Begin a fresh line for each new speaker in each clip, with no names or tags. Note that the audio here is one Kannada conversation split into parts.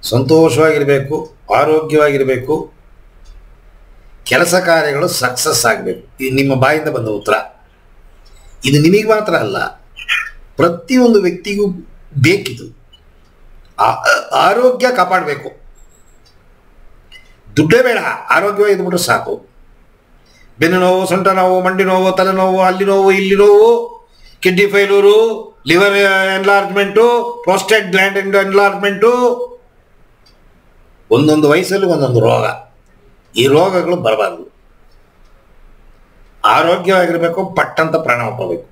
ಸಂತೋಷವಾಗಿರಬೇಕು ಆರೋಗ್ಯವಾಗಿರಬೇಕು ಕೆಲಸ ಕಾರ್ಯಗಳು ಸಕ್ಸಸ್ ಆಗಬೇಕು ಇದು ನಿಮ್ಮ ಬಾಯಿಂದ ಬಂದ ಉತ್ತರ ಇದು ನಿಮಗೆ ಮಾತ್ರ ಅಲ್ಲ ಪ್ರತಿಯೊಂದು ವ್ಯಕ್ತಿಗೂ ಬೇಕಿದು ಆ- ಆರೋಗ್ಯ ಕಾಪಾಡಬೇಕು ದುಡ್ಡೇ ಬೇಡ ಆರೋಗ್ಯವಾಗಿ ಇದ್ಬಿಟ್ರೆ ಸಾಕು ಬೆನ್ನು ನೋವು ಸೊಂಟ ನೋವು ಮಂಡಿ ನೋವು ತಲೆನೋವು ಅಲ್ಲಿ ನೋವು ಇಲ್ಲಿ ನೋವು kidney failure liver enlargement prostate gland enlargement ಒಂದೊಂದು ವಯಸ್ಸಲ್ಲಿ ಒಂದೊಂದು ರೋಗ ಈ ರೋಗಗಳು ಬರಬಾರ್ದು ಆರೋಗ್ಯವಾಗಿರಬೇಕು ಪಟ್ಟಂತ ಪ್ರಾಣ ಹೋಗಬೇಕು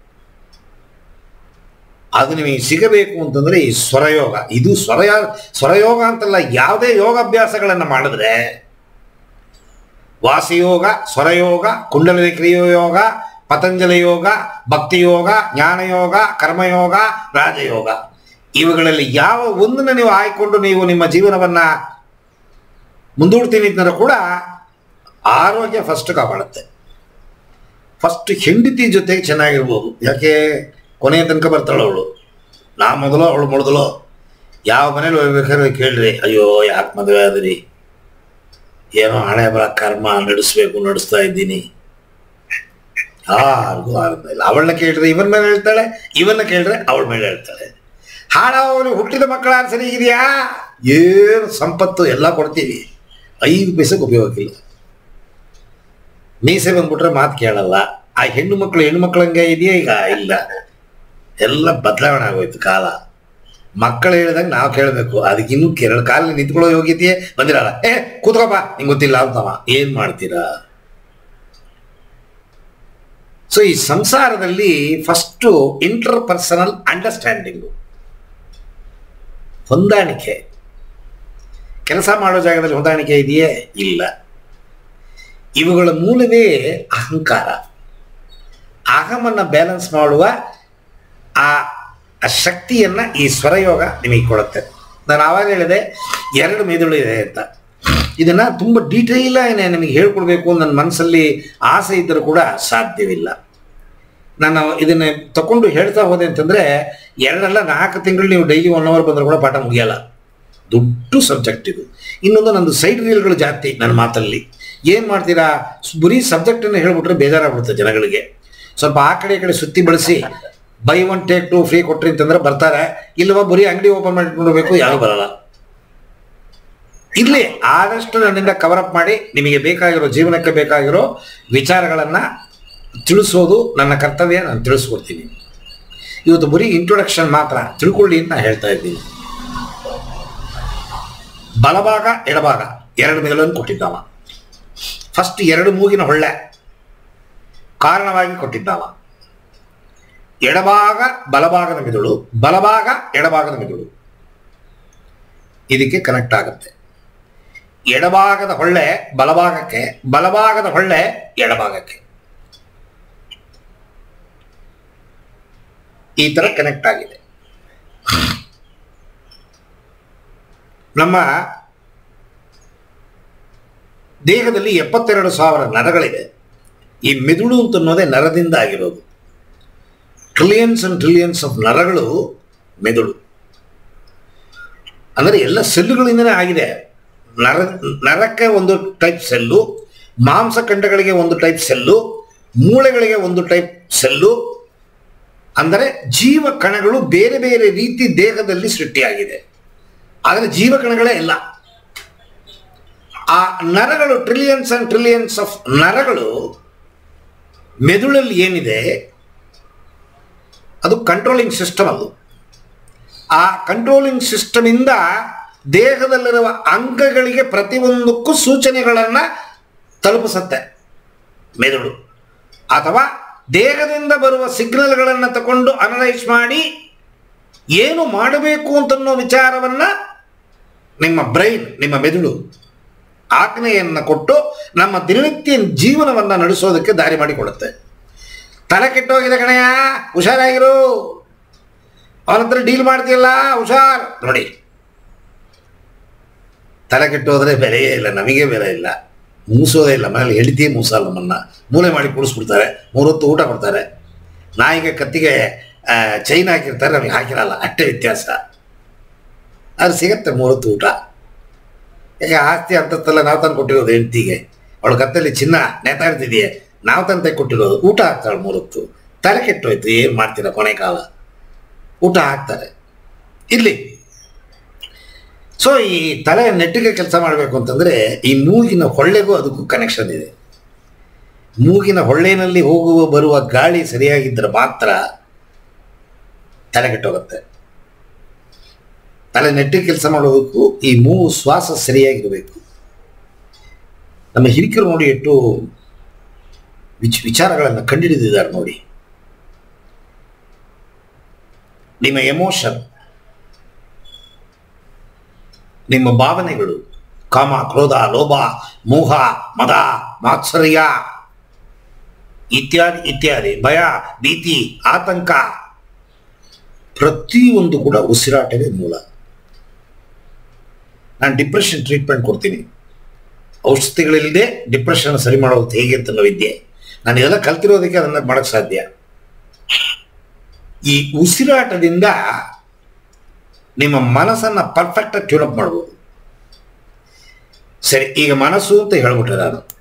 ಅದು ನಿಮಗೆ ಸಿಗಬೇಕು ಅಂತಂದ್ರೆ ಈ ಸ್ವರಯೋಗ ಇದು ಸ್ವರಯ ಸ್ವರಯೋಗ ಅಂತಲ್ಲ ಯಾವುದೇ ಯೋಗಾಭ್ಯಾಸಗಳನ್ನು ಮಾಡಿದ್ರೆ ವಾಸಿಯೋಗ ಸ್ವರಯೋಗ ಕುಂಡಲಿನಿ ಕ್ರಿಯೋಯೋಗ ಪತಂಜಲಿ ಯೋಗ ಭಕ್ತಿ ಯೋಗ ಜ್ಞಾನಯೋಗ ಕರ್ಮಯೋಗ ರಾಜಯೋಗ ಇವುಗಳಲ್ಲಿ ಯಾವ ಒಂದನ್ನು ನೀವು ಆಯ್ಕೊಂಡು ನೀವು ನಿಮ್ಮ ಜೀವನವನ್ನ ಮುಂದೂಡ್ತೀನಿ ಅಂತಂದ್ರೆ ಕೂಡ ಆರೋಗ್ಯ ಫಸ್ಟ್ ಕಾಪಾಡುತ್ತೆ ಫಸ್ಟ್ ಹೆಂಡತಿ ಜೊತೆಗೆ ಚೆನ್ನಾಗಿರ್ಬೋದು ಯಾಕೆ ಕೊನೆಯ ತನಕ ಬರ್ತಾಳೆ ಅವಳು ನಾ ಮೊದಲು ಅವಳು ಮೊದಲು ಯಾವ ಮನೇಲಿ ಹೋಗ್ಬೇಕಾದ್ರೆ ಕೇಳ್ರಿ ಅಯ್ಯೋ ಯಾಕೆ ಮದುವೆ ಆದ್ರಿ ಏನೋ ಹಣೆ ಬರ ಕರ್ಮ ನಡೆಸ್ಬೇಕು ನಡೆಸ್ತಾ ಇದ್ದೀನಿ ಯಾರಿಗೂ ಆನಂದ ಇಲ್ಲ ಅವಳನ್ನ ಕೇಳಿದ್ರೆ ಇವನ್ ಮೇಲೆ ಹೇಳ್ತಾಳೆ ಇವನ್ನ ಕೇಳಿದ್ರೆ ಅವಳ ಮೇಲೆ ಹೇಳ್ತಾಳೆ ಹಾಡ ಅವನು ಹುಟ್ಟಿದ ಮಕ್ಕಳ ಸರಿ ಇದೆಯಾ ಏನು ಸಂಪತ್ತು ಎಲ್ಲ ಕೊಡ್ತೀವಿ ಐದು ಪೈಸೆಗೆ ಉಪಯೋಗ ಇಲ್ಲ ಮೀಸೆ ಬಂದ್ಬಿಟ್ರೆ ಮಾತು ಕೇಳಲ್ಲ ಆ ಹೆಣ್ಣು ಮಕ್ಕಳು ಹೆಣ್ಣು ಮಕ್ಕಳಂಗೆ ಇದೆಯಾ ಈಗ ಇಲ್ಲ ಎಲ್ಲ ಬದಲಾವಣೆ ಆಗೋಯ್ತು ಕಾಲ ಮಕ್ಕಳು ಹೇಳಿದಾಗ ನಾವು ಕೇಳಬೇಕು ಅದಕ್ಕೆ ಇನ್ನೂ ಎರಡು ಕಾಲ ನಿಂತ್ಕೊಳ್ಳೋ ಯೋಗ್ಯತೆ ಬಂದಿರಲ್ಲ ಏ ಕೂತ್ಕೋಪ ನಿಂಗೆ ಗೊತ್ತಿಲ್ಲ ಅಂತವ ಏನ್ ಮಾಡ್ತೀರಾ ಸೊ ಈ ಸಂಸಾರದಲ್ಲಿ ಫಸ್ಟು ಇಂಟರ್ ಪರ್ಸನಲ್ ಅಂಡರ್ಸ್ಟ್ಯಾಂಡಿಂಗು ಹೊಂದಾಣಿಕೆ ಕೆಲಸ ಮಾಡೋ ಜಾಗದಲ್ಲಿ ಹೊಂದಾಣಿಕೆ ಇದೆಯೇ ಇಲ್ಲ ಇವುಗಳ ಮೂಲವೇ ಅಹಂಕಾರ ಅಹಮನ್ನ ಬ್ಯಾಲೆನ್ಸ್ ಮಾಡುವ ಆ ಆ ಶಕ್ತಿಯನ್ನ ಈ ಸ್ವರಯೋಗ ನಿಮಗೆ ಕೊಡುತ್ತೆ ನಾನು ಆವಾಗ ಹೇಳಿದೆ ಎರಡು ಮೆದುಳು ಇದೆ ಅಂತ ಇದನ್ನ ತುಂಬ ಡೀಟೇಲ್ ಆಗಿ ನಿಮಗೆ ಹೇಳ್ಕೊಡ್ಬೇಕು ನನ್ನ ಮನಸ್ಸಲ್ಲಿ ಆಸೆ ಇದ್ದರೂ ಕೂಡ ಸಾಧ್ಯವಿಲ್ಲ ನಾನು ಇದನ್ನ ತಗೊಂಡು ಹೇಳ್ತಾ ಹೋದೆ ಅಂತಂದ್ರೆ ಎರಡಲ್ಲ ನಾಲ್ಕು ತಿಂಗಳು ನೀವು ಡೈಲಿ ಒನ್ ಅವರ್ ಬಂದರೂ ಕೂಡ ಪಾಠ ಮುಗಿಯಲ್ಲ ದೊಡ್ಡ ಸಬ್ಜೆಕ್ಟ್ ಇದು ಇನ್ನೊಂದು ನಂದು ಸೈಡ್ ರೀಲ್ಗಳು ಜಾಸ್ತಿ ನನ್ನ ಮಾತಲ್ಲಿ ಏನು ಮಾಡ್ತೀರಾ ಬರೀ ಸಬ್ಜೆಕ್ಟನ್ನು ಹೇಳ್ಬಿಟ್ರೆ ಬೇಜಾರಾಗ್ಬಿಡುತ್ತೆ ಜನಗಳಿಗೆ ಸ್ವಲ್ಪ ಆ ಕಡೆ ಈ ಕಡೆ ಸುತ್ತಿ ಬಳಸಿ buy one take two free ಕೊಟ್ರಿ ಅಂತಂದ್ರೆ ಬರ್ತಾರೆ ಇಲ್ಲವ ಬರೀ ಅಂಗಡಿ ಓಪನ್ ಮಾಡಿಟ್ಕೊಳ್ಬೇಕು ಯಾರು ಬರಲ್ಲ ಇರ್ಲಿ ಆದಷ್ಟು ನನ್ನಿಂದ ಕವರ್ ಅಪ್ ಮಾಡಿ ನಿಮಗೆ ಬೇಕಾಗಿರೋ ಜೀವನಕ್ಕೆ ಬೇಕಾಗಿರೋ ವಿಚಾರಗಳನ್ನು ತಿಳಿಸೋದು ನನ್ನ ಕರ್ತವ್ಯ ನಾನು ತಿಳಿಸ್ಕೊಡ್ತೀನಿ ಇವತ್ತು ಬರೀ ಇಂಟ್ರೊಡಕ್ಷನ್ ಮಾತ್ರ ತಿಳ್ಕೊಳ್ಳಿ ಅಂತ ನಾನು ಹೇಳ್ತಾ ಇದ್ದೀನಿ ಬಲಭಾಗ ಎಡಭಾಗ ಎರಡು ಮೆದುಳನ್ನು ಕೊಟ್ಟಿದ್ದಾವ ಫಸ್ಟ್ ಎರಡು ಮೂಗಿನ ಹೊಳ್ಳೆ ಕಾರಣವಾಗಿ ಕೊಟ್ಟಿದ್ದಾವ ಎಡಭಾಗ ಬಲಭಾಗದ ಮೆದುಳು ಬಲಭಾಗ ಎಡಭಾಗದ ಮೆದುಳು ಇದಕ್ಕೆ ಕನೆಕ್ಟ್ ಆಗುತ್ತೆ ಎಡಭಾಗದ ಹೊಳ್ಳೆ ಬಲಭಾಗಕ್ಕೆ ಬಲಭಾಗದ ಹೊಳ್ಳೆ ಎಡಭಾಗಕ್ಕೆ ಈ ತರ ಕನೆಕ್ಟ್ ಆಗಿದೆ ನಮ್ಮ ದೇಹದಲ್ಲಿ ಎಪ್ಪತ್ತೆರಡು ಸಾವಿರ ನರಗಳಿದೆ ಈ ಮೆದುಳು ಅಂತ ಅನ್ನೋದೇ ನರದಿಂದ ಆಗಿರೋದು ಟ್ರಿಲಿಯನ್ಸ್ ಅಂಡ್ ಟ್ರಿಲಿಯನ್ಸ್ ಆಫ್ ನರಗಳು ಮೆದುಳು ಅಂದರೆ ಎಲ್ಲ ಸೆಲ್ಲುಗಳಿಂದನೇ ಆಗಿದೆ ನರ ನರಕ್ಕೆ ಒಂದು ಟೈಪ್ ಸೆಲ್ಲು ಮಾಂಸಖಂಡಗಳಿಗೆ ಒಂದು ಟೈಪ್ ಸೆಲ್ಲು ಮೂಳೆಗಳಿಗೆ ಒಂದು ಟೈಪ್ ಸೆಲ್ಲು ಅಂದರೆ ಜೀವ ಕಣಗಳು ಬೇರೆ ಬೇರೆ ರೀತಿ ದೇಹದಲ್ಲಿ ಸೃಷ್ಟಿಯಾಗಿದೆ ಆದರೆ ಜೀವ ಕಣಗಳೇ ಇಲ್ಲ ಆ ನರಗಳು ಟ್ರಿಲಿಯನ್ಸ್ ಅಂಡ್ ಟ್ರಿಲಿಯನ್ಸ್ ಆಫ್ ನರಗಳು ಮೆದುಳಲ್ಲಿ ಏನಿದೆ ಅದು ಕಂಟ್ರೋಲಿಂಗ್ ಸಿಸ್ಟಮ್ ಅದು ಆ ಕಂಟ್ರೋಲಿಂಗ್ ಸಿಸ್ಟಮಿಂದ ದೇಹದಲ್ಲಿರುವ ಅಂಗಗಳಿಗೆ ಪ್ರತಿಯೊಂದಕ್ಕೂ ಸೂಚನೆಗಳನ್ನು ತಲುಪಿಸುತ್ತೆ ಮೆದುಳು ಅಥವಾ ದೇಹದಿಂದ ಬರುವ ಸಿಗ್ನಲ್ಗಳನ್ನು ತಗೊಂಡು ಅನಲೈಸ್ ಮಾಡಿ ಏನು ಮಾಡಬೇಕು ಅಂತನ್ನೋ ವಿಚಾರವನ್ನ ನಿಮ್ಮ ಬ್ರೈನ್ ನಿಮ್ಮ ಮೆದುಳು ಆಜ್ಞೆಯನ್ನು ಕೊಟ್ಟು ನಮ್ಮ ದಿನನಿತ್ಯ ಜೀವನವನ್ನು ನಡೆಸೋದಕ್ಕೆ ದಾರಿ ಮಾಡಿಕೊಡುತ್ತೆ ತಲೆ ಕೆಟ್ಟೋಗಿದೆ ಕಣಯ್ಯ ಹುಷಾರಾಗಿರು ಅವನ ಹತ್ರ ಡೀಲ್ ಮಾಡ್ತೀಯಲ್ಲ ಹುಷಾರ್ ನೋಡಿ ತಲೆ ಕೆಟ್ಟೋದ್ರೆ ಬೆಲೆಯೇ ಇಲ್ಲ ನಮಗೆ ಬೆಲೆ ಇಲ್ಲ ಮೂಸೋದೇ ಇಲ್ಲ ಮನೇಲಿ ಹೆಂಡತಿಯೇ ಮೂಸಲ್ಲ ನಮ್ಮನ್ನ ಮೂಲೆ ಮಾಡಿ ಕೂಡಿಸ್ಬಿಡ್ತಾರೆ ಮೂರೊತ್ತು ಊಟ ಕೊಡ್ತಾರೆ ನಾಯಿಗೆ ಕತ್ತಿಗೆ ಆ, ಚೈನ್ ಹಾಕಿರ್ತಾರೆ ನಮಗೆ ಹಾಕಿರಲ್ಲ ಅಷ್ಟೇ ವ್ಯತ್ಯಾಸ ಅದು ಸಿಗತ್ತೆ ಮೂರೊತ್ತು ಊಟ ಯಾಕೆ ಆಸ್ತಿ ಅಂತತ್ತೆಲ್ಲ ನಾವು ತಂದು ಕೊಟ್ಟಿರೋದು ಹೆಂಡತಿಗೆ ಅವಳ ಕತ್ತಲ್ಲಿ ಚಿನ್ನ ನೇತಾಡ್ತಿದೆಯೇ ನಾವು ತಂದೆ ಕೊಟ್ಟಿರೋದು ಊಟ ಹಾಕ್ತಾಳೆ ಮೂರತ್ತು ತಲೆ ಕೆಟ್ಟೋಯ್ತು ಏನು ಮಾಡ್ತೀರ ಕೊನೆ ಕಾಲ ಊಟ ಹಾಕ್ತಾರೆ ಇಲ್ಲಿ ಸೊ ಈ ತಲೆ ನೆಟ್ಟಿಗೆ ಕೆಲಸ ಮಾಡಬೇಕು ಅಂತಂದ್ರೆ ಈ ಮೂಗಿನ ಹೊಳ್ಳೆಗೂ ಅದಕ್ಕೂ ಕನೆಕ್ಷನ್ ಇದೆ ಮೂಗಿನ ಹೊಳ್ಳೆನಲ್ಲಿ ಹೋಗುವ ಬರುವ ಗಾಳಿ ಸರಿಯಾಗಿದ್ದರೆ ಮಾತ್ರ ತಲೆ ಕೆಟ್ಟೋಗುತ್ತೆ ತಲೆ ನೆಟ್ಟಿಗೆ ಕೆಲಸ ಮಾಡೋದಕ್ಕೂ ಈ ಮೂಗು ಶ್ವಾಸ ಸರಿಯಾಗಿರಬೇಕು ನಮ್ಮ ಹಿರಿಕರು ನೋಡಿ ಎಷ್ಟು ವಿಚ್ ವಿಚಾರಗಳನ್ನು ಕಂಡುಹಿಡಿದಿದ್ದಾರೆ ನೋಡಿ ನಿಮ್ಮ ಎಮೋಷನ್ ನಿಮ್ಮ ಭಾವನೆಗಳು ಕಾಮ ಕ್ರೋಧ ಲೋಭ ಮೋಹ ಮದ ಮಾತ್ಸರ್ಯ ಇತ್ಯಾದಿ ಇತ್ಯಾದಿ ಭಯ ಭೀತಿ ಆತಂಕ ಪ್ರತಿಯೊಂದು ಕೂಡ ಉಸಿರಾಟವೇ ಮೂಲ ನಾನು ಡಿಪ್ರೆಷನ್ ಟ್ರೀಟ್ಮೆಂಟ್ ಕೊಡ್ತೀನಿ ಔಷಧಿಗಳಿಲ್ಲದೆ ಡಿಪ್ರೆಷನ್ ಸರಿ ಮಾಡೋದು ಹೇಗೆ ಅಂತ ಅನ್ನೋ ವಿದ್ಯೆ ನಾನು ಇದೆಲ್ಲ ಕಲ್ತಿರೋದಕ್ಕೆ ಅದನ್ನ ಮಾಡಕ್ ಸಾಧ್ಯ ಈ ಉಸಿರಾಟದಿಂದ ನಿಮ್ಮ ಮನಸ್ಸನ್ನ ಪರ್ಫೆಕ್ಟ್ ಟ್ಯೂನ್ ಅಪ್ ಮಾಡ್ಬೋದು ಸರಿ ಈಗ ಮನಸ್ಸು ಅಂತ ಹೇಳ್ಬಿಟ್ರೆ ನಾನು